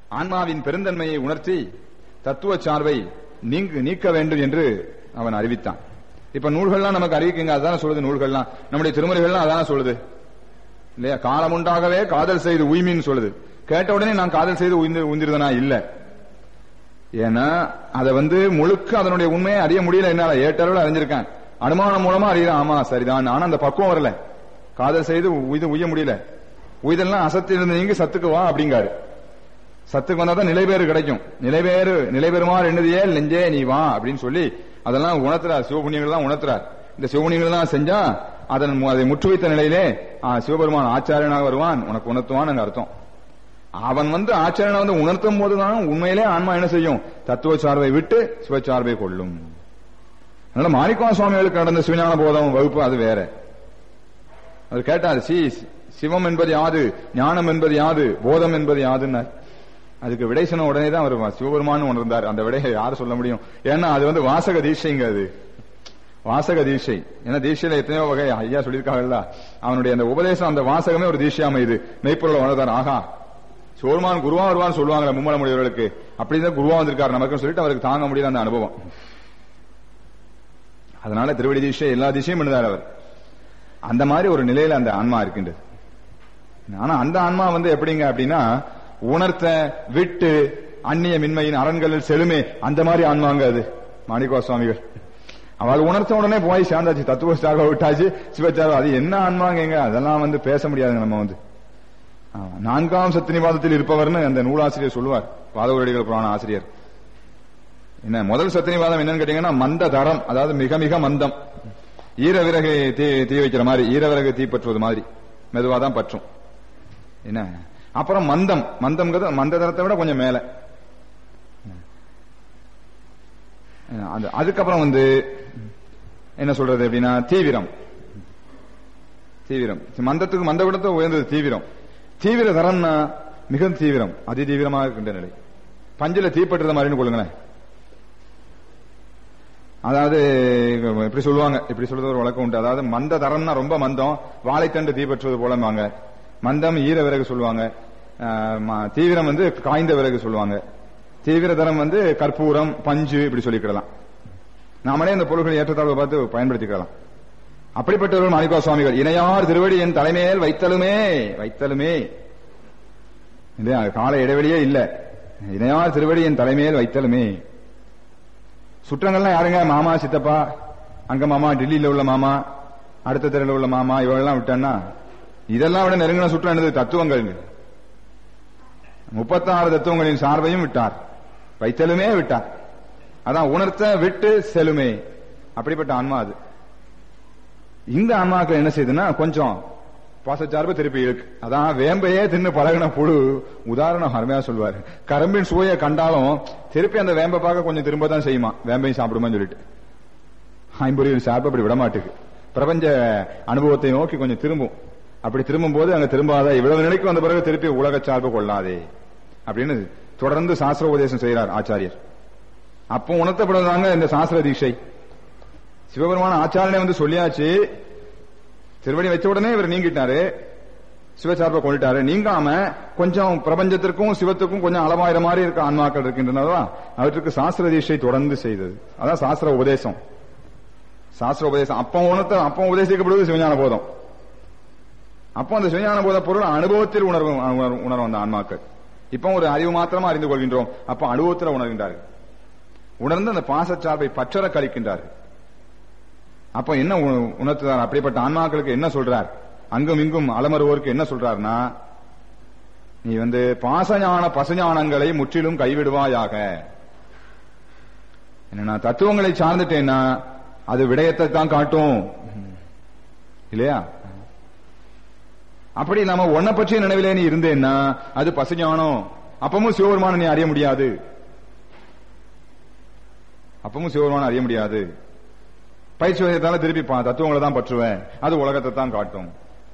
ஆன்மாவின் பெருந்தன்மையை உணர்த்தி தத்துவ சார்பை நீங்க நீக்க வேண்டும் என்று அவன் அறிவித்தான் இப்ப நூல்கள்லாம் நமக்கு அறிவிக்குங்க அதான சொல்லுது நூல்கள்லாம் நம்முடைய திருமுறைகள்லாம் அதான சொல்லுது இல்லையா காலம் உண்டாகவே காதல் செய்து உய்மின்னு சொல்லுது கேட்ட உடனே நான் காதல் செய்து உயிர்ந்து உயிர்ந்திருந்தனா இல்ல ஏன்னா அதை வந்து முழுக்க அதனுடைய உண்மையை அறிய முடியல என்னால ஏற்றளவில் அறிஞ்சிருக்கேன் அனுமானம் மூலமா அறியலாம் ஆமா சரிதான் ஆனா அந்த பக்குவம் வரல காதல் செய்து உய்து உய்ய முடியல உய்தெல்லாம் அசத்திலிருந்து நீங்க சத்துக்கு வா அப்படிங்காரு சத்துக்கு வந்தா தான் நிலைபேறு கிடைக்கும் நிலைபேறு நிலைபெறுமாறு என்னதையே நெஞ்சே நீ வா அப்படின்னு சொல்லி அதெல்லாம் உணர்த்துறார் சிவபுண்ணியங்கள் தான் உணர்த்துறார் இந்த சிவபுண்ணியங்கள் தான் செஞ்சா அதன் மு- அதை முற்றுவித்த நிலையிலே ஆ, சிவபெருமான் ஆச்சாரியனாக வருவான் உனக்கு உணர்த்துவான் அர்த்தம் அவன் வந்து ஆச்சாரியனை வந்து உணர்த்தும் போதுதான் உண்மையிலே ஆன்மா என்ன செய்யும் தத்துவ சார்பை விட்டு சிவச்சார்பை கொள்ளும் அதனால மாணிக்கவா சுவாமிகளுக்கு நடந்த சிவஞான போதம் வகுப்பு அது வேற அவர் கேட்டார் சி சிவம் என்பது யாது ஞானம் என்பது யாது போதம் என்பது யாதுன்னார் அதுக்கு விடை சொன்ன உடனே தான் அவர் சிவபெருமான் உணர்ந்தார் அந்த விடையை யார் சொல்ல முடியும் ஏன்னா அது வந்து வாசக தீட்சைங்க அது வாசக தீட்சை ஏன்னா தீட்சையில எத்தனையோ வகை ஐயா சொல்லியிருக்காங்கல்ல அவனுடைய அந்த உபதேசம் அந்த வாசகமே ஒரு தீட்சையாம இது மெய்ப்பொருளை உணர்ந்தார் ஆகா சோர்மான் குருவா வருவான்னு சொல்லுவாங்க மும்மல முடியவர்களுக்கு அப்படிதான் குருவா வந்திருக்காரு நமக்கு சொல்லிட்டு அவருக்கு தாங்க முடியல அந்த அனுபவம் அதனால திருவடி தீட்சை எல்லா திசையும் பண்ணுதார் அவர் அந்த மாதிரி ஒரு நிலையில அந்த ஆன்மா இருக்கின்றது ஆனா அந்த ஆன்மா வந்து எப்படிங்க அப்படின்னா உணர்த்த விட்டு அந்நிய மின்மையின் அரண்களில் செழுமே அந்த மாதிரி ஆன்மாங்க அது மாணிக்கவா சுவாமிகள் அவள் உணர்த்த உடனே போய் சேர்ந்தாச்சு தத்துவஸ்தாக விட்டாச்சு சிவச்சாரம் அது என்ன ஆன்மாங்க அதெல்லாம் வந்து பேச முடியாதுங்க நம்ம வந்து ஆமா. நான்காம் சத்தினிவாதத்தில் இருப்பவர்னு அந்த நூலாசிரியர் சொல்லுவார் பாதவரடிகள் புராண ஆசிரியர் என்ன முதல் சத்தினிவாதம் என்னன்னு கேட்டீங்கன்னா மந்த தரம் அதாவது மிக மிக மந்தம் ஈர விறகு தீ தீ வைக்கிற மாதிரி ஈர விறகு தீ பற்றுவது மாதிரி மெதுவா தான் பற்றும் என்ன அப்புறம் மந்தம் மந்தம்ங்கிறது மந்த தரத்தை விட கொஞ்சம் மேல அஹ் அது அதுக்கப்புறம் வந்து என்ன சொல்றது அப்படின்னா தீவிரம் தீவிரம் மந்தத்துக்கு மந்த விடத்தை உயர்ந்தது தீவிரம் தீவிர தரம்னா மிக தீவிரம் அதி தீவிரமாக இருக்கின்ற நிலை பஞ்சில தீப்பற்றுற மாதிரின்னு கொள்ளுங்களேன் அதாவது இப்படி சொல்லுவாங்க இப்படி சொல்றது ஒரு வழக்கம் உண்டு அதாவது மந்த தரம்னா ரொம்ப மந்தம் வாழைத்தண்டு தீப்பற்றுவது போலவாங்க மந்தம் ஈர விறகு சொல்லுவாங்க ஆஹ் ம- தீவிரம் வந்து காய்ந்த விறகு சொல்லுவாங்க தீவிர தரம் வந்து கற்பூரம் பஞ்சு இப்படி சொல்லிக்கிடலாம் நாமளே இந்த பொருள்களை ஏற்றத்தாழ்வு பார்த்து பயன்படுத்திக்கலாம் அப்படிப்பட்டவர்கள் மாணிக்கா சுவாமிகள் இணையார் திருவடி என் தலைமையில் வைத்தலுமே வைத்தலுமே இல்லையா கால இடைவெளியே இல்ல இணையார் திருவடி என் தலைமையில் வைத்தலுமே சுற்றங்கள்லாம் யாருங்க மாமா சித்தப்பா அங்க மாமா டெல்லியில உள்ள மாமா அடுத்த தெருவில் உள்ள மாமா இவங்கெல்லாம் விட்டான்னா இதெல்லாம் விட நெருங்கின சுற்றம் என்னது தத்துவங்கள் முப்பத்தாறு தத்துவங்களின் சார்பையும் விட்டார் வைத்தலுமே விட்டார் அதான் உணர்த்த விட்டு செலுமே அப்படிப்பட்ட ஆன்மா அது இந்த ஆன்மாக்கள் என்ன செய்யுதுன்னா கொஞ்சம் பாசச்சார்பு திருப்பி இருக்கு அதான் வேம்பையே தின்னு பழகின புழு உதாரணம் அருமையா சொல்லுவாரு கரும்பின் சுவையை கண்டாலும் திருப்பி அந்த வேம்பை பார்க்க கொஞ்சம் திரும்ப தான் செய்யுமா வேம்பையும் சாப்பிடுமான்னு சொல்லிட்டு ஐம்பொறியின் சார்பு அப்படி விட மாட்டுக்கு பிரபஞ்ச அனுபவத்தை நோக்கி கொஞ்சம் திரும்பும் அப்படி திரும்பும் போது அங்க திரும்பாத இவ்வளவு நிலைக்கு வந்த பிறகு திருப்பி உலக சார்பு கொள்ளாதே அப்படின்னு தொடர்ந்து சாஸ்திர உபதேசம் செய்கிறார் ஆச்சாரியர் அப்போ உணர்த்தப்படுவதாங்க இந்த சாஸ்திர தீட்சை சிவபெருமான ஆச்சாரனை வந்து சொல்லியாச்சு திருவடி வச்ச உடனே இவர் நீங்கிட்டாரு சிவசார்பை கொண்டுட்டாரு நீங்காம கொஞ்சம் பிரபஞ்சத்திற்கும் சிவத்துக்கும் கொஞ்சம் அளவாயிர மாதிரி இருக்க ஆன்மாக்கள் இருக்கின்றனவா அவற்றுக்கு சாஸ்திர தீட்சை தொடர்ந்து செய்தது அதான் சாஸ்திர உபதேசம் சாஸ்திர உபதேசம் அப்போ உணர்த்த அப்போ உபதேசிக்கப்படுவது சிவஞான போதம் அப்போ அந்த சிவஞான போத பொருள் அனுபவத்தில் உணர்வு உணர்வு- உணரும் அந்த ஆன்மாக்கள் இப்போ ஒரு அறிவு மாத்திரமா அறிந்து கொள்கின்றோம் அப்போ அனுபவத்தில் உணர்கின்றார்கள் உணர்ந்து அந்த பாசச்சார்பை பற்றற கழிக்கின்றார்கள் அப்ப என்ன உ- உணர்த்துறார் அப்படிப்பட்ட ஆன்மாக்களுக்கு என்ன சொல்றார் அங்கும் இங்கும் அலமருவோருக்கு என்ன சொல்றார்னா நீ வந்து பாசஞான பசுஞானங்களை முற்றிலும் கைவிடுவாயாக என்னன்னா தத்துவங்களை சார்ந்துட்டேன்னா அது விடயத்தை தான் காட்டும் இல்லையா அப்படி நாம ஒன்ன பற்றிய நினைவிலே நீ இருந்தேன்னா அது பசுஞானம் அப்பவும் சிவபெருமான நீ அறிய முடியாது அப்பவும் சிவபெருமான அறிய முடியாது பயிற்சி வகையத்தால திருப்பி பா- தத்துவங்களை தான் பற்றுவேன் அது உலகத்தை தான் காட்டும்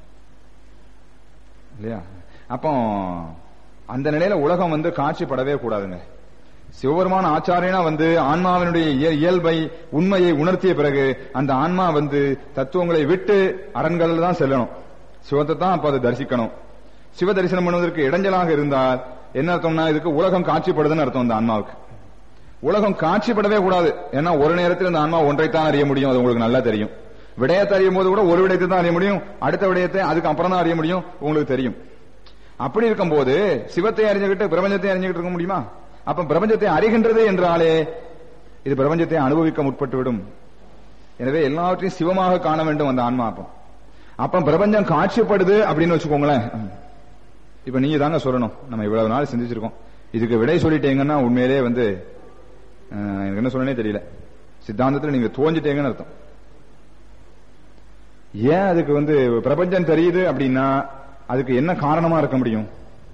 இல்லையா அப்போ அந்த நிலையில உலகம் வந்து காட்சிப்படவே கூடாதுங்க சிவபெருமான ஆச்சாரியனா வந்து ஆன்மாவினுடைய இய- இயல்பை உண்மையை உணர்த்திய பிறகு அந்த ஆன்மா வந்து தத்துவங்களை விட்டு அரண்களில் தான் செல்லணும் சிவத்தை தான் அப்ப அதை தரிசிக்கணும் சிவ தரிசனம் பண்ணுவதற்கு இடைஞ்சலாக இருந்தால் என்ன அர்த்தம்னா இதுக்கு உலகம் காட்சிப்படுதுன்னு அர்த்தம் இந்த ஆன்மாவுக்கு உலகம் காட்சிப்படவே கூடாது ஏன்னா ஒரு நேரத்தில் இந்த ஆன்மா ஒன்றைத்தான் அறிய முடியும் அது உங்களுக்கு நல்லா தெரியும் விடயத்தை அறியும் போது கூட ஒரு விடயத்தை தான் அறிய முடியும் அடுத்த விடயத்தை அதுக்கு அப்புறம் தான் அறிய முடியும் உங்களுக்கு தெரியும் அப்படி இருக்கும்போது சிவத்தை அறிஞ்சுக்கிட்டு பிரபஞ்சத்தை அறிஞ்சுக்கிட்டு இருக்க முடியுமா அப்ப பிரபஞ்சத்தை அறிகின்றது என்றாலே இது பிரபஞ்சத்தை அனுபவிக்க முற்பட்டு விடும் எனவே எல்லாவற்றையும் சிவமாக காண வேண்டும் அந்த ஆன்மா அப்போ அப்ப பிரபஞ்சம் காட்சிப்படுது அப்படின்னு வச்சுக்கோங்களேன் இப்ப நீங்க தாங்க சொல்லணும் நம்ம இவ்வளவு நாள் சிந்திச்சிருக்கோம் இதுக்கு விடை சொல்லிட்டீங்கன்னா உண்மையிலே வந்து அஹ், எனக்கு என்ன சொல்லனே தெரியல சித்தாந்தத்தில் நீங்க தோஞ்சிட்டீங்கன்னு அர்த்தம் ஏன் அதுக்கு வந்து பிரபஞ்சம் தெரியுது அப்படின்னா அதுக்கு என்ன காரணமா இருக்க முடியும்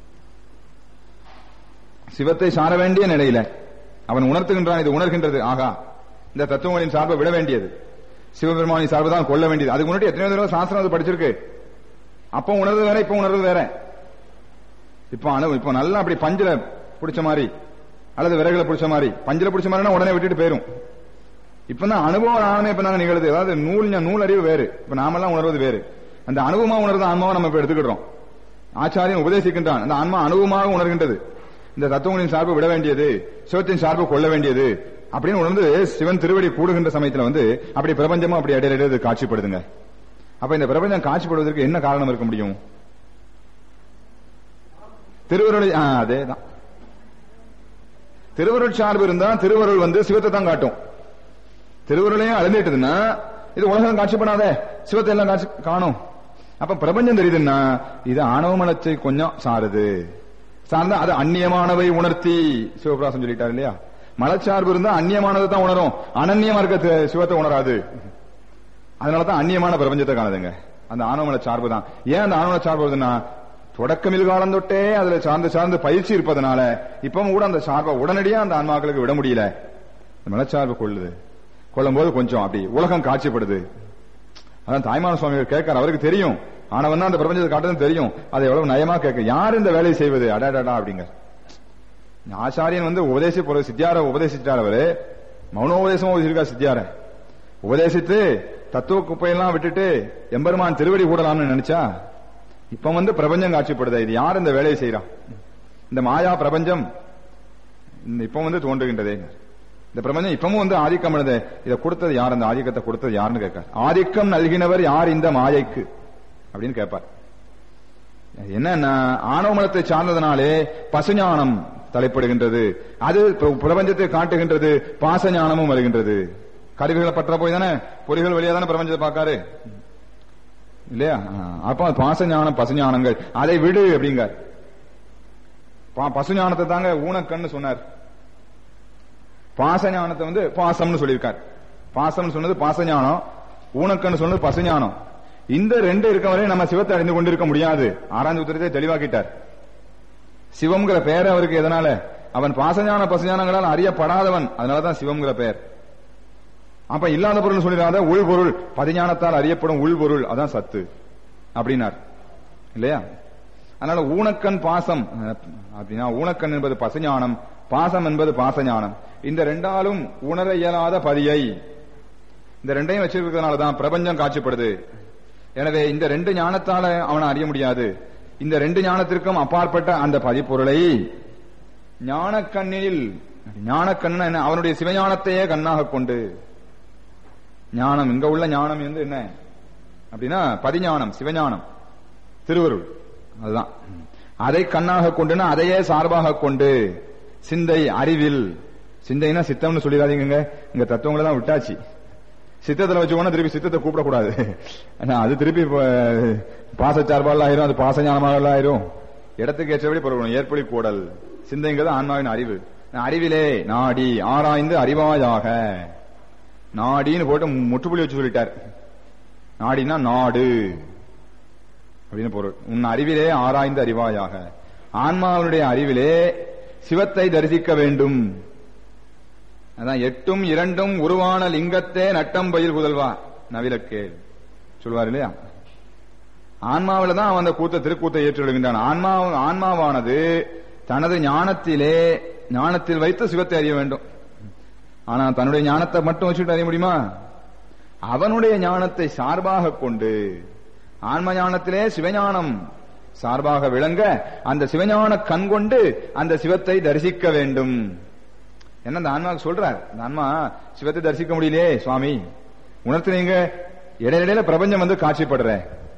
சிவத்தை சார வேண்டிய நிலையில அவன் உணர்த்துகின்றான் இது உணர்கின்றது ஆகா இந்த தத்துவங்களின் சார்பை விட வேண்டியது சிவபெருமானின் சார்பை தான் கொள்ள வேண்டியது அதுக்கு முன்னாடி எத்தனையோ தடவை சாஸ்திரம் அது படிச்சிருக்கு அப்ப உணர்றது வேற இப்ப உணர்றது வேற இப்ப அணு இப்ப நல்லா அப்படி பஞ்சில பிடிச்ச மாதிரி அல்லது விறகுல பிடிச்ச மாதிரி பஞ்சில பிடிச்ச மாதிரினா உடனே விட்டுட்டு போயிரும் இப்ப தான் அனுபவம் நானே இப்ப நாங்க நிகழுது அதாவது நூல் ஞா- நூல் அறிவு வேறு இப்ப நாமெல்லாம் உணர்வது வேறு அந்த அனுபவமா உணர்ந்த ஆன்மாவை நம்ம இப்ப எடுத்துக்கிட்டோம் ஆச்சாரியன் உபதேசிக்கின்றான் அந்த ஆன்மா அனுபவமாக உணர்கின்றது இந்த தத்துவங்களின் சார்பு விட வேண்டியது சிவத்தின் சார்பு கொள்ள வேண்டியது அப்படின்னு உணர்ந்து சிவன் திருவடி கூடுகின்ற சமயத்துல வந்து அப்படி பிரபஞ்சமா அப்படி இடையிடையே இது காட்சிப்படுதுங்க அப்ப இந்த பிரபஞ்சம் காட்சிப்படுவதற்கு என்ன காரணம் இருக்க முடியும் திருவருளை ஆ, அதேதான் திருவருள் சார்பு இருந்தா திருவருள் வந்து சிவத்தை தான் காட்டும் திருவருளையும் அழிந்துட்டுதுன்னா இது உலகம் காட்சிப்படாத சிவத்தை எல்லாம் காட்சி காணும் அப்ப பிரபஞ்சம் தெரியுதுன்னா இது ஆணவமலத்தை கொஞ்சம் சாருது சார்ந்தா அது அந்நியமானவை உணர்த்தி சிவபிராசம் சொல்லிட்டார் இல்லையா மலச்சார்பு இருந்தா அந்நியமானதை தான் உணரும் அனன்யமா இருக்க தி- சிவத்தை உணராது அதனாலதான் அந்நியமான பிரபஞ்சத்தை காணுதுங்க அந்த ஆணவமல சார்பு தான் ஏன் அந்த ஆணவமல சார்பு வருதுன்னா தொடக்கமில் காலம் தொட்டே அதுல சார்ந்து சார்ந்து பயிற்சி இருப்பதனால இப்பவும் கூட அந்த சார்பை உடனடியா அந்த ஆன்மாக்களுக்கு விட முடியல இந்த மலச்சார்பு கொள்ளுது கொள்ளும்போது கொஞ்சம் அப்படி உலகம் காட்சிப்படுது அதான் தாய்மான சுவாமிகள் கேட்கார் அவருக்கு தெரியும் ஆனவன் தான் அந்த பிரபஞ்சத்தை காட்டுறது தெரியும் அதை எவ்வளவு நயமா கேட்க யார் இந்த வேலையை செய்வது அடாடாடா அப்படிங்க ஆச்சாரியன் வந்து உபதேசி போற சித்தியார உபதேசிச்சார் அவரு மௌனோபதேசமா உபதேசிருக்கார் சித்தியார உபதேசித்து தத்துவ குப்பையெல்லாம் விட்டுட்டு எம்பெருமான் திருவடி கூடலாம்னு நினைச்சா இப்ப வந்து பிரபஞ்சம் காட்சிப்படுது இது யார் இந்த வேலையை செய்யறான் இந்த மாயா பிரபஞ்சம் இந்த இப்ப வந்து தோன்றுகின்றதே இந்த பிரபஞ்சம் இப்பவும் வந்து ஆதிக்கம் எழுத இதை கொடுத்தது யார் அந்த ஆதிக்கத்தை கொடுத்தது யாருன்னு கேட்கார் ஆதிக்கம் நல்கினவர் யார் இந்த மாயைக்கு அப்படின்னு கேட்பார் என்னன்னா ஆணவமலத்தை சார்ந்ததனாலே பசுஞானம் தலைப்படுகின்றது அது பிர- பிரபஞ்சத்தை காட்டுகின்றது பாசஞானமும் வருகின்றது கருவிகளை பற்ற போய் தானே பொறிகள் வழியா தானே பிரபஞ்சத்தை பார்க்காரு இல்லையா ஆ, அப்ப பாசஞானம் பசுஞானங்கள் அதை விடு அப்படிங்கார் பா- பசுஞானத்தை தாங்க ஊனக்கண்ணு சொன்னார் பாசஞானத்தை வந்து பாசம்னு சொல்லியிருக்கார் பாசம்னு சொன்னது பாசஞானம் ஊனக்கண்ணு சொன்னது பசுஞானம் இந்த ரெண்டு இருக்க வரை நம்ம சிவத்தை அடைந்து கொண்டிருக்க முடியாது ஆறாம் உத்தரத்தை தெளிவாக்கிட்டார் சிவம்ங்கிற பெயர் அவருக்கு எதனால அவன் பாசஞான பசுஞானங்களால் அறியப்படாதவன் அதனாலதான் சிவம்ங்கிற பெயர் அப்ப இல்லாத பொருள் சொல்லிடாத உள்பொருள் பதிஞானத்தால் அறியப்படும் உள்பொருள் அதான் சத்து அப்படின்னார் இல்லையா அதனால ஊனக்கண் பாசம் அஹ், அப்படின்னா ஊனக்கண் என்பது பசுஞானம் பாசம் என்பது பாசஞானம் இந்த ரெண்டாலும் உணர இயலாத பதியை இந்த ரெண்டையும் வச்சிருக்கிறதுனால தான் பிரபஞ்சம் காட்சிப்படுது எனவே இந்த ரெண்டு ஞானத்தால அவனை அறிய முடியாது இந்த ரெண்டு ஞானத்திற்கும் அப்பாற்பட்ட அந்த பதிப்பொருளை ஞானக்கண்ணில் ஞானக்கண்ணு என்ன அவனுடைய சிவஞானத்தையே கண்ணாக கொண்டு ஞானம் இங்க உள்ள ஞானம் வந்து என்ன அப்படின்னா பதிஞானம் சிவஞானம் திருவருள் அதுதான் அதை கண்ணாக கொண்டுனா அதையே சார்பாக கொண்டு சிந்தை அறிவில் சிந்தைனா சித்தம்னு சொல்லிடாதீங்க இங்க தத்துவங்களை தான் விட்டாச்சு சித்தத்துல வச்சுக்கோனா திருப்பி சித்தத்தை கூப்பிடக்கூடாது ஆனா அது திருப்பி இப்ப பாசச்சார்பால் ஆயிரும் அது பாசஞானமாக ஆயிரும் இடத்துக்கு ஏற்றபடி பொருள் ஏற்படி கூடல் சிந்தைங்கிறது ஆன்மாவின் அறிவு அறிவிலே நாடி ஆராய்ந்து அறிவாயாக நாடின்னு போட்டு முற்றுப்புள்ளி வச்சு சொல்லிட்டார் நாடினா நாடு அப்படின்னு பொருள் உன் அறிவிலே ஆராய்ந்து அறிவாயாக ஆன்மாவினுடைய அறிவிலே சிவத்தை தரிசிக்க வேண்டும் அதான் எட்டும் இரண்டும் உருவான லிங்கத்தே நட்டம் பயில் புதல்வா நவிலக்கேள் சொல்வார் இல்லையா ஆன்மாவில தான் அவன் அந்த கூத்த திருக்கூத்தை ஏற்று எழுகின்றான் ஆன்மா ஆன்மாவானது தனது ஞானத்திலே ஞானத்தில் வைத்து சிவத்தை அறிய வேண்டும் ஆனா தன்னுடைய ஞானத்தை மட்டும் வச்சுட்டு அறிய முடியுமா அவனுடைய ஞானத்தை சார்பாக கொண்டு ஆன்ம ஞானத்திலே சிவஞானம் சார்பாக விளங்க அந்த சிவஞான கண் கொண்டு அந்த சிவத்தை தரிசிக்க வேண்டும் என்ன அந்த ஆன்மா சொல்றார் இந்த ஆன்மா சிவத்தை தரிசிக்க முடியலையே சுவாமி உணர்த்துனீங்க இடையிடையில பிரபஞ்சம் வந்து காட்சிப்படுற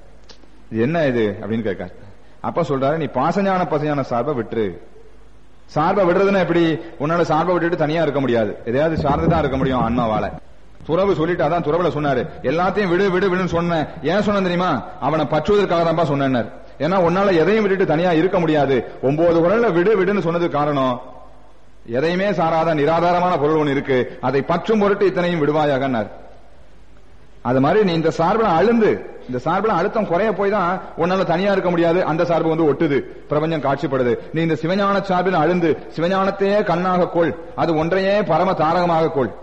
இது என்ன இது அப்படின்னு கேட்கார் அப்ப சொல்றாரு நீ பாசஞான பசஞான சார்பை விட்டுரு சார்பை விடுறதுன்னா எப்படி உன்னால சார்பை விட்டுட்டு தனியா இருக்க முடியாது எதையாவது சார்ந்து தான் இருக்க முடியும் ஆன்மாவால துறவு சொல்லிட்டு அதான் துறவுல சொன்னாரு எல்லாத்தையும் விடு விடு விடுன்னு சொன்னேன் ஏன் சொன்னேன் தெரியுமா அவனை பற்றுவதற்காக தான்ப்பா சொன்னேன் ஏன்னா உன்னால எதையும் விட்டுட்டு தனியா இருக்க முடியாது ஒன்பது குரல்ல விடு விடுன்னு சொன்னது காரணம் எதையுமே சாராத நிராதாரமான பொருள் ஒன்று இருக்கு அதை பற்றும் பொருட்டு இத்தனையும் விடுவாயாகன்னார் அது மாதிரி நீ இந்த சார்பில் அழுந்து இந்த சார்பில் அழுத்தம் குறைய போய் தான் உன்னால தனியா இருக்க முடியாது அந்த சார்பு வந்து ஒட்டுது பிரபஞ்சம் காட்சிப்படுது நீ இந்த சிவஞான சார்பில் அழுந்து சிவஞானத்தையே கண்ணாக கொள் அது ஒன்றையே பரம தாரகமாக கொள்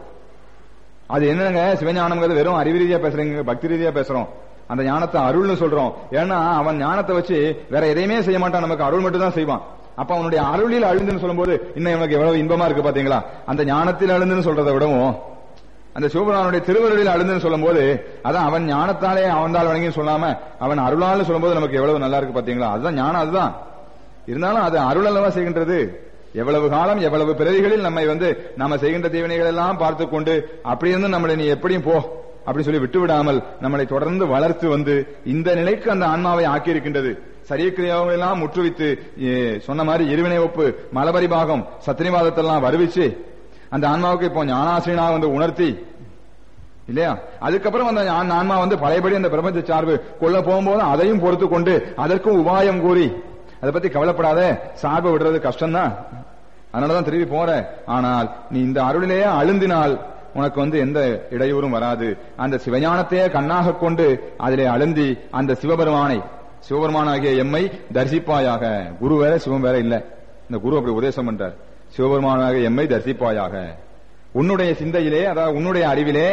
அது என்னங்க சிவஞானம்ங்கிறது வெறும் அறிவு ரீதியா பேசுறீங்க பக்தி ரீதியா பேசுறோம் அந்த ஞானத்தை அருள்னு சொல்றோம் ஏன்னா அவன் ஞானத்தை வச்சு வேற எதையுமே செய்ய மாட்டான் நமக்கு அருள் மட்டும் தான் செய்வான் அப்ப அவனுடைய அருளில் அழுந்துன்னு சொல்லும்போது இன்னும் எனக்கு எவ்வளவு இன்பமா இருக்கு பாத்தீங்களா அந்த ஞானத்தில் அழுந்துன்னு சொல்றதை விடவும் அந்த சிவபெருமானுடைய திருவருளில் அழுந்துன்னு சொல்லும்போது அதான் அவன் ஞானத்தாலே அவன்தால் வணங்கி சொல்லாம அவன் அருளால் சொல்லும்போது நமக்கு எவ்வளவு நல்லா இருக்கு பாத்தீங்களா அதுதான் ஞானம் அதுதான் இருந்தாலும் அது அருள் அல்லவா செய்கின்றது எவ்வளவு காலம் எவ்வளவு பிறவிகளில் நம்மை வந்து நாம செய்கின்ற தீவினைகள் எல்லாம் பார்த்து கொண்டு அப்படி இருந்து நம்மளை நீ எப்படியும் போ அப்படி சொல்லி விட்டு விடாமல் நம்மளை தொடர்ந்து வளர்த்து வந்து இந்த நிலைக்கு அந்த ஆன்மாவை ஆக்கியிருக்கின்றது சரியக்கிரியாவை எல்லாம் முற்றுவித்து ஏ, சொன்ன மாதிரி இருவினை ஒப்பு மலபரி பாகம் சத்திரிவாதத்தெல்லாம் வருவிச்சு அந்த ஆன்மாவுக்கு இப்போ ஞானாசிரியனா வந்து உணர்த்தி இல்லையா அதுக்கப்புறம் அந்த ஆன்- ஆன்மா வந்து பழையபடி அந்த பிரபஞ்ச சார்பு கொள்ள போகும்போது அதையும் பொறுத்து கொண்டு அதற்கும் உபாயம் கூறி அதை பத்தி கவலைப்படாத சார்பை விடுறது கஷ்டம்தான் அதனாலதான் திரும்பி போற ஆனால் நீ இந்த அருளிலேயே அழுந்தினால் உனக்கு வந்து எந்த இடையூறும் வராது அந்த சிவஞானத்தையே கண்ணாக கொண்டு அதிலே அழுந்தி அந்த சிவபெருமானை சிவபெருமானாகிய எம்மை தரிசிப்பாயாக குரு வேற சிவம் வேற இல்ல இந்த குரு அப்படி உபதேசம் பண்றார் சிவபெருமானாகிய எம்மை தரிசிப்பாயாக உன்னுடைய சிந்தையிலே அதாவது உன்னுடைய அறிவிலே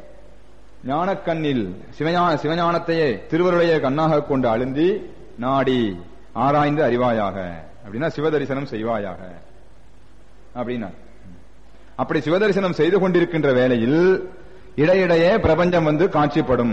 ஞானக்கண்ணில் சிவஞான சிவஞானத்தையே திருவருடைய கண்ணாக கொண்டு அழுந்தி நாடி ஆராய்ந்து அறிவாயாக அப்படின்னா சிவதரிசனம் செய்வாயாக அப்படின்னா அப்படி சிவதரிசனம் செய்து கொண்டிருக்கின்ற வேளையில் இடையிடையே பிரபஞ்சம் வந்து காட்சிப்படும்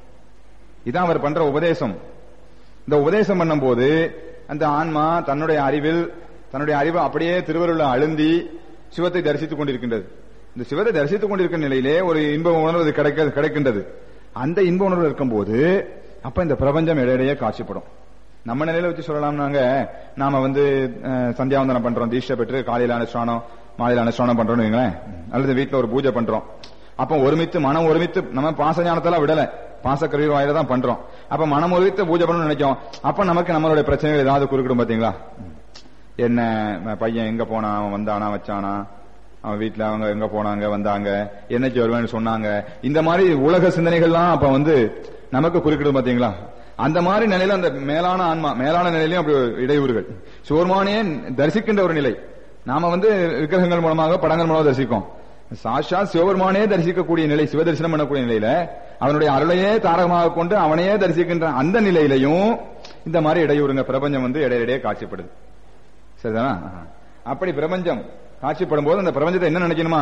இதான் அவர் பண்ற உபதேசம் இந்த உபதேசம் பண்ணும்போது அந்த ஆன்மா தன்னுடைய அறிவில் தன்னுடைய அறிவு அப்படியே திருவருள அழுந்தி சிவத்தை தரிசித்துக் கொண்டிருக்கின்றது இந்த சிவத்தை தரிசித்துக் கொண்டிருக்கிற நிலையிலே ஒரு இன்ப உணர்வு கிடைக்க கிடைக்கின்றது அந்த இன்ப உணர்வு இருக்கும்போது அப்ப இந்த பிரபஞ்சம் இடையிடையே காட்சிப்படும் நம்ம நிலையில வச்சு சொல்லலாம் நாங்க நாம வந்து அஹ், சந்தியாவந்தனம் பண்றோம் தீட்சை பெற்று காலையில அனுஷ்டானம் மாலையில அனுஷ்டானம் பண்றோம்னு வைங்களேன் அல்லது வீட்டுல ஒரு பூஜை பண்றோம் அப்ப ஒருமித்து மனம் ஒருமித்து நம்ம பாச ஞானத்தெல்லாம் விடல பாசக்கருவி வாயில தான் பண்றோம் அப்ப மனம் ஒருமித்து பூஜை பண்ணணும்னு நினைக்கும் அப்ப நமக்கு நம்மளுடைய பிரச்சனைகள் ஏதாவது குறுக்கிடும் பாத்தீங்களா என்ன ம- பையன் எங்க போனான் அவன் வந்தானா வச்சானா அவன் வீட்டுல அவங்க எங்க போனாங்க வந்தாங்க என்னைக்கு வருவேன்னு சொன்னாங்க இந்த மாதிரி உலக சிந்தனைகள்லாம் அப்ப வந்து நமக்கு குறுக்கிடும் பாத்தீங்களா அந்த மாதிரி நிலையில அந்த மேலான ஆன்மா மேலான நிலையிலும் அப்படி ஒரு இடையூறுகள் சிவருமானே தரிசிக்கின்ற ஒரு நிலை நாம வந்து விக்கிரகங்கள் மூலமாக படங்கள் மூலமாக தரிசிக்கோம் சாஷா சிவபெருமானே தரிசிக்கக்கூடிய நிலை சிவதரிசனம் பண்ணக்கூடிய நிலையில அவனுடைய அருளையே தாரகமாக கொண்டு அவனையே தரிசிக்கின்ற அந்த நிலையிலையும் இந்த மாதிரி இடையூறுங்க பிரபஞ்சம் வந்து இடையிடையே காட்சிப்படுது சரிதானா ஆஹா. அப்படி பிரபஞ்சம் காட்சிப்படும் போது அந்த பிரபஞ்சத்தை என்ன நினைக்கணுமா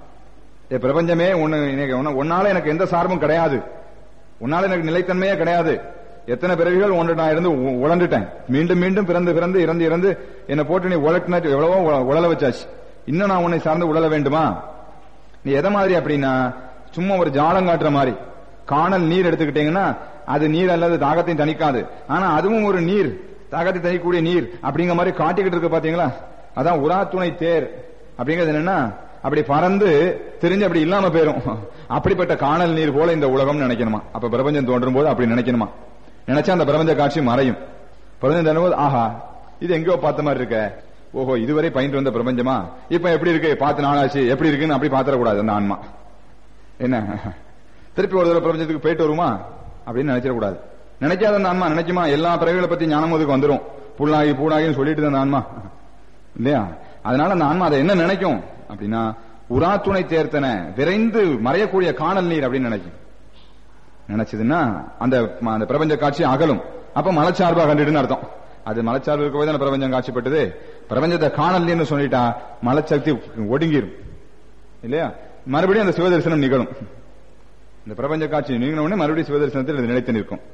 ஏ பிரபஞ்சமே உன்னை எனக்கு- உன்னை- உன்னால எனக்கு எந்த சார்பும் கிடையாது உன்னால எனக்கு நிலைத்தன்மையே கிடையாது எத்தனை பிறவிகள் ஒன்று நான் இருந்து உ- உழண்டுட்டேன் மீண்டும் மீண்டும் பிறந்து பிறந்து இறந்து இறந்து என்னை போட்டு நீ உழட்டின எவ்வளவோ உழ- உழல வச்சாச்சு இன்னும் நான் உன்னை சார்ந்து உழல வேண்டுமா நீ எதை மாதிரி அப்படின்னா சும்மா ஒரு ஜாலம் காட்டுற மாதிரி காணல் நீர் எடுத்துக்கிட்டீங்கன்னா அது நீர் அல்லது தாகத்தையும் தணிக்காது ஆனா அதுவும் ஒரு நீர் தாகத்தை தணிக்கக்கூடிய நீர் அப்படிங்கிற மாதிரி காட்டிக்கிட்டு இருக்கு பாத்தீங்களா அதான் உரா துணை தேர் அப்படிங்கிறது என்னன்னா அப்படி பறந்து தெரிஞ்சு அப்படி இல்லாம போயிரும் அப்படிப்பட்ட காணல் நீர் போல இந்த உலகம் நினைக்கணுமா அப்ப பிரபஞ்சம் தோன்றும் போது அப்படி நினைக்கணுமா நினைச்சா அந்த பிரபஞ்ச காட்சி மறையும் பிரபஞ்சம் தோன்றும் போது ஆஹா இது எங்கேயோ பார்த்த மாதிரி இருக்க ஓஹோ இதுவரை பயின்று வந்த பிரபஞ்சமா இப்ப எப்படி இருக்கு பார்த்து நாளாச்சு எப்படி இருக்குன்னு அப்படி பாத்திரக்கூடாது அந்த ஆன்மா என்ன திருப்பி ஒரு தடவை பிரபஞ்சத்துக்கு போயிட்டு வருமா அப்படின்னு நினைச்சிடக்கூடாது நினைக்காத அந்த ஆன்மா நினைக்குமா எல்லா பிறகுகளை பத்தி ஞானம் அதுக்கு வந்துரும் புல்லாகி பூடாகின்னு சொல்லிட்டு அந்த ஆன்மா இல்லையா அதனால அந்த ஆன்மா அதை என்ன நினைக்கும் அப்படின்னா உரா துணை தேர்த்தன விரைந்து மறையக்கூடிய காணல் நீர் அப்படின்னு நினைக்கும் நினைச்சதுன்னா அந்த அந்த பிரபஞ்ச காட்சி அகலும் அப்ப மலச்சார்பா கண்டுட்டுன்னு அர்த்தம் அது மலச்சார்பு இருக்கவே தான் பிரபஞ்சம் காட்சிப்பட்டது பிரபஞ்சத்தை காணல் நீர்னு சொல்லிட்டா மலச்சக்தி ஒடுங்கிரும் இல்லையா மறுபடியும் அந்த சிவதரிசனம் நிகழும் இந்த பிரபஞ்ச காட்சி நீங்கின உடனே மறுபடியும் சிவதரிசனத்தில் இது நிலைத்து நிற்கும்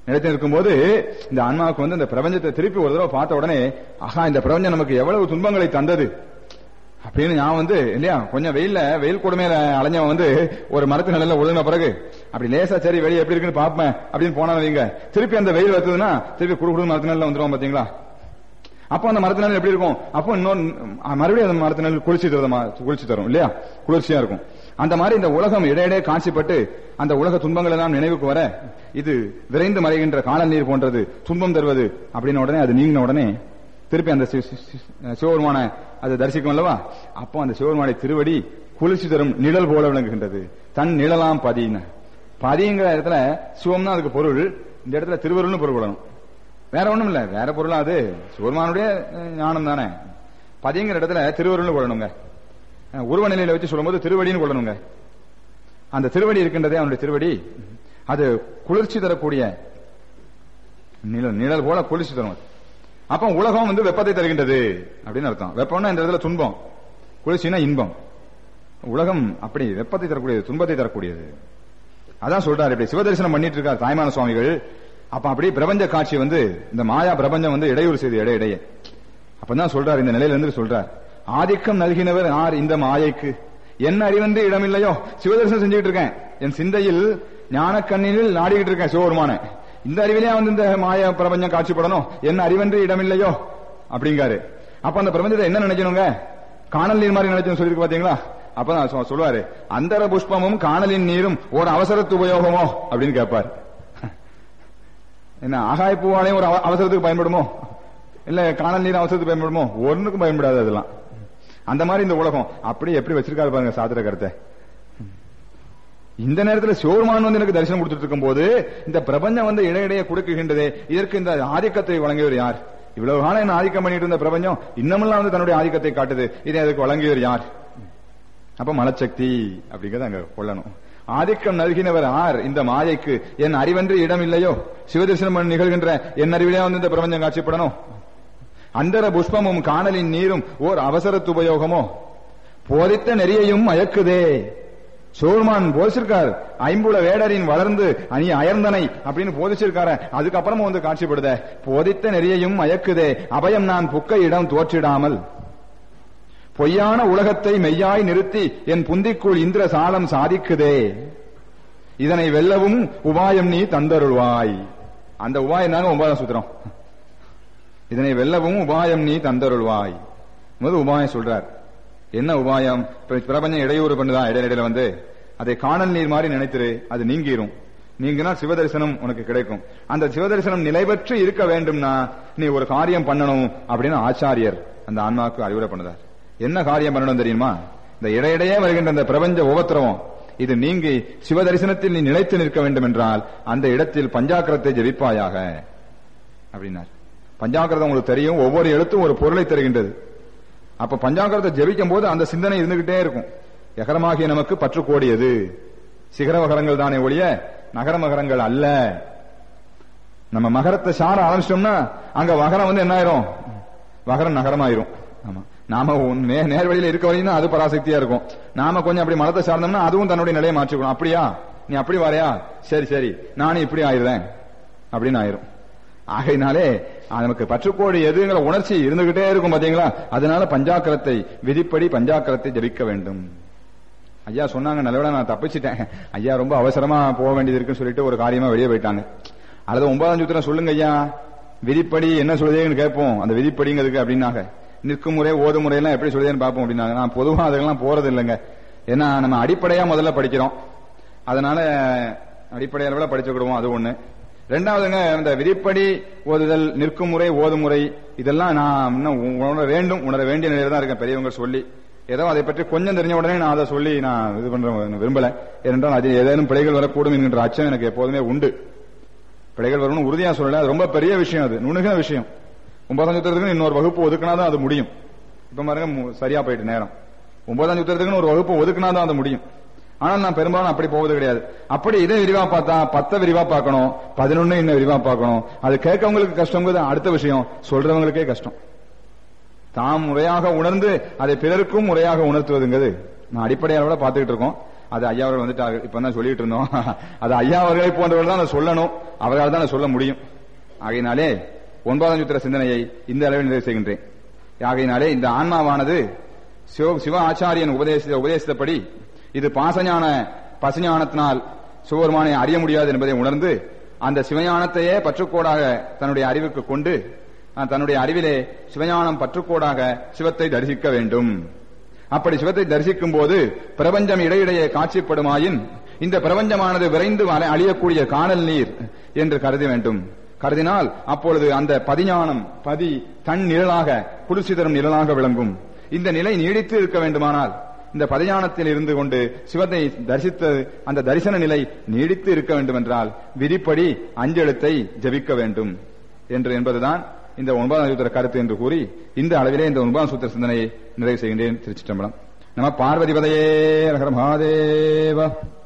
நிலைத்து இருக்கும்போது இந்த ஆன்மாவுக்கு வந்து இந்த பிரபஞ்சத்தை திருப்பி ஒரு தடவை பார்த்த உடனே ஆஹா இந்த பிரபஞ்சம் நமக்கு எவ்வளவு துன்பங்களை தந்தது அப்படின்னு நான் வந்து இல்லையா கொஞ்சம் வெயில்ல வெயில் கொடுமையில அலைஞ்சவன் வந்து ஒரு மரத்து நிலையில ஒழுங்கின பிறகு அப்படி லேசா சரி வெளியே எப்படி இருக்குன்னு பாப்பேன் அப்படின்னு போனா வைங்க திருப்பி அந்த வெயில் வந்ததுன்னா திருப்பி குடு குடு மரத்து நிலையில வந்துருவோம் பாத்தீங்களா அப்போ அந்த மரத்து நிழல் எப்படி இருக்கும் அப்போ இன்னொரு மறுபடியும் அந்த மரத்து நிழல் குளிர்ச்சி தரும் குளிர்ச்சி தரும் இல்லையா குளிர்ச்சியா இருக்கும் அந்த மாதிரி இந்த உலகம் இடையிடையே காட்சிப்பட்டு அந்த உலக துன்பங்கள் எல்லாம் நினைவுக்கு வர இது விரைந்து மறைகின்ற காணல் நீர் போன்றது துன்பம் தருவது அப்படின்னு உடனே அது நீங்கின உடனே திருப்பி அந்த சி- சி- சி- சிவபெருமான அது தரிசிக்கும் அல்லவா அப்போ அந்த சிவபெருமானை திருவடி குளிர்ச்சி தரும் நிழல் போல விளங்குகின்றது தன் நிழலாம் பதின பதிங்கிற இடத்துல சிவம் தான் அதுக்கு பொருள் இந்த இடத்துல திருவருள்னு பொருள் கொள்ளணும் வேற ஒண்ணும் இல்ல வேற பொருளா அது சிவபெருமானுடைய அஹ், ஞானம் தானே பதிங்கிற இடத்துல திருவருள்னு கொள்ளணுங்க அஹ், உருவ நிலையில வச்சு சொல்லும்போது திருவடின்னு கொள்ளணுங்க அந்த திருவடி இருக்கின்றதே அவனுடைய திருவடி அது குளிர்ச்சி தரக்கூடிய நிழல் நிழல் போல குளிர்ச்சி தரும் அது. அப்ப உலகம் வந்து வெப்பத்தை தருகின்றது அப்படின்னு அர்த்தம் வெப்பம்னா இந்த இடத்துல துன்பம் குளிர்ச்சினா இன்பம் உலகம் அப்படி வெப்பத்தை தரக்கூடியது துன்பத்தை தரக்கூடியது அதான் சொல்றாரு இப்படி சிவதரிசனம் பண்ணிட்டு இருக்கார் தாய்மான சுவாமிகள் அப்ப அப்படி பிரபஞ்ச காட்சி வந்து இந்த மாயா பிரபஞ்சம் வந்து இடையூறு செய்து இடையிடையே அப்பதான் சொல்றார் இந்த நிலையில இருந்து சொல்றார் ஆதிக்கம் நல்கினவர் யார் இந்த மாயைக்கு என்ன அறிவென்று இடமில்லையோ சிவதரிசனம் செஞ்சுட்டு இருக்கேன் என் சிந்தையில் ஞான கண்ணினில் நாடிக்கிட்டு இருக்கேன் சிவபெருமான இந்த அறிவிலே வந்து இந்த மாய பிரபஞ்சம் காட்சிப்படணும் என்ன அறிவென்று இடமில்லையோ அப்படிங்காரு அப்ப அந்த பிரபஞ்சத்தை என்ன நினைக்கணுங்க காணல் நீர் மாதிரி நினைச்சு சொல்லிருக்கு பாத்தீங்களா அப்பதான் சொ- சொல்லுவாரு அந்தர புஷ்பமும் காணலின் நீரும் ஒரு அவசரத்து உபயோகமோ அப்படின்னு கேட்பார் என்ன ஆகாய பூவாலையும் ஒரு அவ- அவசரத்துக்கு பயன்படுமோ இல்ல காணல் நீர் அவசரத்துக்கு பயன்படுமோ ஒண்ணுக்கும் பயன்படாது அதெல்லாம் அந்த மாதிரி இந்த உலகம் அப்படி எப்படி வச்சிருக்காரு பாருங்க சாத்திர கருத்தை இந்த நேரத்தில் சிவருமான் வந்து எனக்கு தரிசனம் கொடுத்துட்டு இருக்கும் போது இந்த பிரபஞ்சம் வந்து இடையிடையே கொடுக்குகின்றதே இதற்கு இந்த ஆதிக்கத்தை வழங்கியவர் யார் இவ்வளவு காலம் என்ன ஆதிக்கம் பண்ணிட்டு இருந்த பிரபஞ்சம் இன்னமெல்லாம் வந்து தன்னுடைய ஆதிக்கத்தை காட்டுது இதை அதுக்கு வழங்கியவர் யார் அப்ப மலச்சக்தி அப்படிங்கறத அங்க கொள்ளணும் ஆதிக்கம் நல்கினவர் ஆர் இந்த மாயைக்கு என் அறிவென்று இடம் இல்லையோ சிவதரிசனம் பண்ண நிகழ்கின்ற என் அறிவிலே வந்து இந்த பிரபஞ்சம் காட்சிப்படணும் அந்தர புஷ்பமும் காணலின் நீரும் ஓர் அவசரத்து உபயோகமோ போதித்த நெறியையும் மயக்குதே சோர்மான் போதிச்சிருக்கார் ஐம்புல வேடரின் வளர்ந்து அணி அயர்ந்தனை அப்படின்னு போதிச்சிருக்காரு அதுக்கப்புறமும் வந்து காட்சிப்படுத போதித்த நெறியையும் மயக்குதே அபயம் நான் புக்க இடம் தோற்றிடாமல் பொய்யான உலகத்தை மெய்யாய் நிறுத்தி என் புந்திக்குள் இந்திர சாலம் சாதிக்குதே இதனை வெல்லவும் உபாயம் நீ தந்தருள்வாய் அந்த உபாயம் தாங்க ஒன்பதாம் சூத்திரம் இதனை வெல்லவும் உபாயம் நீ தந்தருள்வாய் முதல் உபாயம் சொல்றார் என்ன உபாயம் இப்ப பிரபஞ்சம் இடையூறு பண்ணுதா இடையிடையில வந்து அதை காணல் நீர் மாதிரி நினைத்திரு அது நீங்கிரும் நீங்கினா சிவதரிசனம் உனக்கு கிடைக்கும் அந்த சிவதரிசனம் நிலைபெற்று இருக்க வேண்டும்னா நீ ஒரு காரியம் பண்ணணும் அப்படின்னு ஆச்சாரியர் அந்த ஆன்மாவுக்கு அறிவுரை பண்ணுதார் என்ன காரியம் பண்ணணும் தெரியுமா இந்த இடையிடையே வருகின்ற அந்த பிரபஞ்ச உபத்திரவம் இது நீங்கி சிவதரிசனத்தில் நீ நிலைத்து நிற்க வேண்டும் என்றால் அந்த இடத்தில் பஞ்சாக்கிரத்தை ஜெபிப்பாயாக அப்படின்னார் பஞ்சாக்கிரதம் உங்களுக்கு தெரியும் ஒவ்வொரு எழுத்தும் ஒரு பொருளை தருகின்றது அப்ப பஞ்சாங்கிரத்தை ஜெபிக்கும் போது அந்த சிந்தனை இருந்துகிட்டே இருக்கும் எகரமாகிய நமக்கு பற்று கோடியது சிகர மகரங்கள் தானே ஒழிய நகர மகரங்கள் அல்ல நம்ம மகரத்தை சார ஆரம்பிச்சிட்டோம்னா அங்க மகரம் வந்து என்ன ஆயிரும் மகரம் நகரமாயிரும் ஆமா நாம உன் நே- நேர்வழியில இருக்க வரையும் தான் அது பராசக்தியா இருக்கும் நாம கொஞ்சம் அப்படி மலத்தை சார்ந்தோம்னா அதுவும் தன்னுடைய நிலையை மாற்றிக்கணும் அப்படியா நீ அப்படி வரையா சரி சரி நானும் இப்படி ஆயிடுறேன் அப்படின்னு ஆயிரும் ஆகையினாலே நமக்கு பற்றுக்கோடு எதுங்கிற உணர்ச்சி இருந்துகிட்டே இருக்கும் பாத்தீங்களா அதனால பஞ்சாக்கரத்தை விதிப்படி பஞ்சாக்கரத்தை ஜபிக்க வேண்டும் ஐயா சொன்னாங்க நல்லவேளை நான் தப்பிச்சிட்டேன் ஐயா ரொம்ப அவசரமா போக வேண்டியது இருக்குன்னு சொல்லிட்டு ஒரு காரியமா வெளியே போயிட்டாங்க அல்லது ஒன்பதாம் சூத்திரம் சொல்லுங்க ஐயா விதிப்படி என்ன சொல்லுதேன்னு கேட்போம் அந்த விதிப்படிங்கிறதுக்கு அப்படின்னாங்க நிற்கும் முறை ஓதும் முறையெல்லாம் எப்படி சொல்லுதேன்னு பார்ப்போம் அப்படின்னாங்க நான் பொதுவா அதெல்லாம் போறது இல்லைங்க ஏன்னா நம்ம அடிப்படையா முதல்ல படிக்கிறோம் அதனால அடிப்படை அளவில் படிச்சுக்கிடுவோம் அது ஒண்ணு ரெண்டாவதுங்க இந்த விதிப்படி ஓதுதல் நிற்கும் முறை ஓதும் முறை இதெல்லாம் நான் இன்னும் உ- உணர வேண்டும் உணர வேண்டிய நிலையில தான் இருக்கேன் பெரியவங்க சொல்லி ஏதோ அதை பற்றி கொஞ்சம் தெரிஞ்ச உடனே நான் அதை சொல்லி நான் இது பண்ற விரும்பல ஏனென்றால் அது ஏதேனும் பிழைகள் வரக்கூடும் என்கின்ற அச்சம் எனக்கு எப்போதுமே உண்டு பிழைகள் வரும்னு உறுதியா சொல்லல அது ரொம்ப பெரிய விஷயம் அது நுணுகின விஷயம் ஒன்பதாம் சுத்திரத்துக்கு இன்னொரு வகுப்பு ஒதுக்கினாதான் அது முடியும் இப்ப பாருங்க மு- சரியா போயிட்டு நேரம் ஒன்பதாம் சுத்திரத்துக்குன்னு ஒரு வகுப்பு ஒதுக்கினாதான் அது முடியும் ஆனால் நான் பெரும்பாலும் அப்படி போவது கிடையாது அப்படி இதை விரிவா பார்த்தா பத்த விரிவா பார்க்கணும் பதினொன்னு இன்னும் விரிவா பார்க்கணும் அது கேட்கவங்களுக்கு கஷ்டங்கிறது அடுத்த விஷயம் சொல்றவங்களுக்கே கஷ்டம் தாம் முறையாக உணர்ந்து அதை பிறருக்கும் முறையாக உணர்த்துவதுங்கிறது நான் அடிப்படை அளவில் பார்த்துக்கிட்டு இருக்கோம் அது ஐயா அவர்கள் வந்துட்டாங்க இப்ப தான் சொல்லிட்டு இருந்தோம் அது ஐயா அவர்களை போன்றவர்கள் தான் அதை சொல்லணும் அவர்களால் தான் அதை சொல்ல முடியும் ஆகையினாலே ஒன்பதாம் சூத்திர சிந்தனையை இந்த அளவில் நிறைவு செய்கின்றேன் ஆகையினாலே இந்த ஆன்மாவானது சிவ சிவ ஆச்சாரியன் உபதேசித்த உபதேசித்தபடி இது பாசஞான பசுஞானத்தினால் சிவபெருமானை அறிய முடியாது என்பதை உணர்ந்து அந்த சிவஞானத்தையே பற்றுக்கோடாக தன்னுடைய அறிவுக்கு கொண்டு அஹ், தன்னுடைய அறிவிலே சிவஞானம் பற்றுக்கோடாக சிவத்தை தரிசிக்க வேண்டும் அப்படி சிவத்தை தரிசிக்கும் போது பிரபஞ்சம் இடையிடையே காட்சிப்படுமாயின் இந்த பிரபஞ்சமானது விரைந்து அல- அழியக்கூடிய காணல் நீர் என்று கருத வேண்டும் கருதினால் அப்பொழுது அந்த பதிஞானம் பதி தன் நிழலாக குளிர்ச்சி தரும் நிழலாக விளங்கும் இந்த நிலை நீடித்து இருக்க வேண்டுமானால் இந்த பதிஞானத்தில் இருந்து கொண்டு சிவத்தை தரிசித்த அந்த தரிசன நிலை நீடித்து இருக்க வேண்டும் என்றால் விதிப்படி அஞ்செழுத்தை ஜபிக்க வேண்டும் என்று என்பதுதான் இந்த ஒன்பதாம் சூத்திர கருத்து என்று கூறி இந்த அளவிலே இந்த ஒன்பதாம் சூத்திர சிந்தனையை நிறைவு செய்கின்றேன் திருச்சிற்றம்பலம் நம பார்வதிபதையே ரகர மகாதேவ